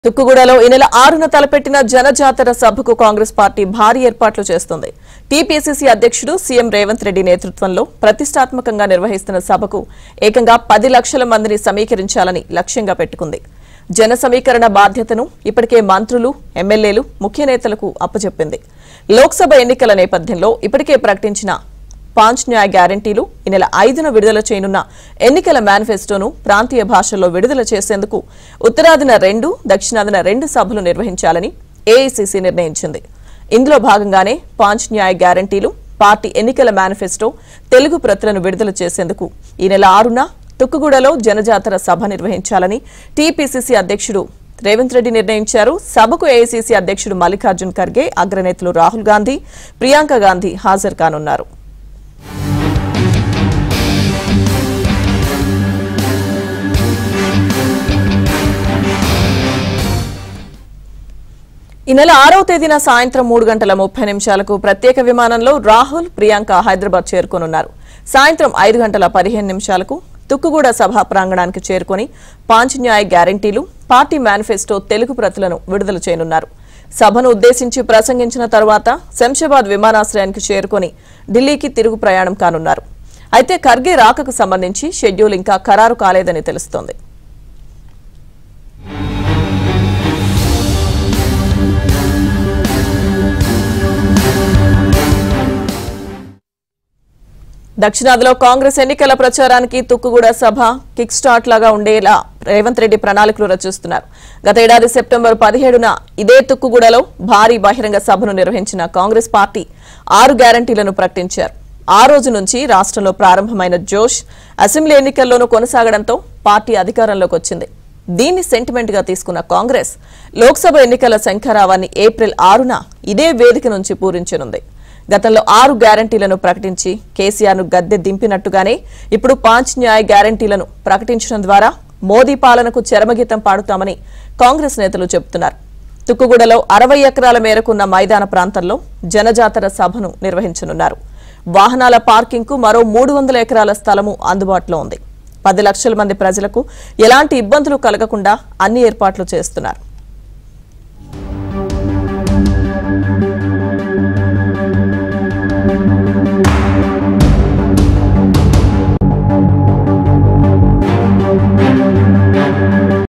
తుక్కుగూడలో ఈ నెల ఆరున తలపెట్టిన జనజాతర సభకు కాంగ్రెస్ పార్టీ భారీ ఏర్పాట్లు చేస్తోంది టీపీసీసీ అధ్యక్షుడు సీఎం రేవంత్ రెడ్డి నేతృత్వంలో ప్రతిష్టాత్మకంగా నిర్వహిస్తున్న సభకు ఏకంగా పది లక్షల మందిని సమీకరించాలని లక్ష్యంగా పెట్టుకుంది జన సమీకరణ బాధ్యతను ఇప్పటికే మంత్రులు ఎమ్మెల్యేలు ముఖ్య నేతలకు అప్పచెప్పింది లోక్సభ ఎన్నికల నేపథ్యంలో ఇప్పటికే ప్రకటించిన పాంచ్ న్యాయ గ్యారంటీలు ఈ నెల ఐదున విడుదల చేయనున్న ఎన్నికల మేనిఫెస్టోను ప్రాంతీయ భాషల్లో విడుదల చేసేందుకు ఉత్తరాదిన రెండు దక్షిణాదిన రెండు సభలు నిర్వహించాలని ఏఐసీసీ నిర్ణయించింది ఇందులో భాగంగానే పాంచ్ న్యాయ గ్యారంటీలు పార్టీ ఎన్నికల మేనిఫెస్టో తెలుగు ప్రతులను విడుదల చేసేందుకు ఈ నెల ఆరున తుక్కుగూడలో జనజాతర సభ నిర్వహించాలని టీపీసీసీ అధ్యక్షుడు రేవంత్ రెడ్డి నిర్ణయించారు సభకు ఏఐసీసీ అధ్యక్షుడు మల్లికార్జున్ ఖర్గే అగ్రనేతలు రాహుల్ గాంధీ ప్రియాంక గాంధీ హాజరు కానున్నారు ఈ నెల ఆరవ తేదీన సాయంత్రం మూడు గంటల ముప్పై నిమిషాలకు ప్రత్యేక విమానంలో రాహుల్ ప్రియాంక హైదరాబాద్ చేరుకోనున్నారు సాయంత్రం ఐదు గంటల పదిహేను నిమిషాలకు తుక్కుగూడ సభా ప్రాంగణానికి చేరుకొని పాంచ్ న్యాయ గ్యారంటీలు పార్టీ మేనిఫెస్టో తెలుగు ప్రతులను విడుదల చేయనున్నారు సభను ఉద్దేశించి ప్రసంగించిన తరువాత శంషాబాద్ విమానాశ్రయానికి చేరుకొని ఢిల్లీకి తిరుగు ప్రయాణం కానున్నారు అయితే ఖర్గే రాకకు సంబంధించి షెడ్యూల్ ఇంకా ఖరారు కాలేదని తెలుస్తోంది దక్షిణాదిలో కాంగ్రెస్ ఎన్నికల ప్రచారానికి తుక్కుగూడ సభ కిక్ స్టార్ట్ లాగా ఉండేలా రేవంత్ రెడ్డి ప్రణాళికలు రచిస్తున్నారు గత ఏడాది సెప్టెంబర్ పదిహేడున ఇదే తుక్కుగూడలో భారీ బహిరంగ సభను నిర్వహించిన కాంగ్రెస్ పార్టీ ఆరు గ్యారంటీలను ప్రకటించారు ఆ రోజు నుంచి రాష్ట్రంలో ప్రారంభమైన జోష్ అసెంబ్లీ ఎన్నికల్లోనూ కొనసాగడంతో పార్టీ అధికారంలోకి వచ్చింది దీన్ని సెంటిమెంట్ గా తీసుకున్న కాంగ్రెస్ లోక్సభ ఎన్నికల శంఖారావాన్ని ఏప్రిల్ ఆరున ఇదే వేదిక నుంచి పూరించనుంది గతంలో ఆరు గ్యారంటీలను ప్రకటించి కేసీఆర్ ను గద్దె దింపినట్టుగానే ఇప్పుడు పాంచ్ న్యాయ గ్యారంటీలను ప్రకటించడం ద్వారా మోదీ పాలనకు చరమగీతం పాడుతామని కాంగ్రెస్ నేతలు చెబుతున్నారు తుక్కుగూడలో అరవై ఎకరాల మేరకున్న మైదాన ప్రాంతంలో జనజాతర సభను నిర్వహించనున్నారు వాహనాల పార్కింగ్ కు మరో మూడు వందల ఎకరాల స్థలము అందుబాటులో ఉంది పది లక్షల మంది ప్రజలకు ఎలాంటి ఇబ్బందులు కలగకుండా అన్ని ఏర్పాట్లు చేస్తున్నారు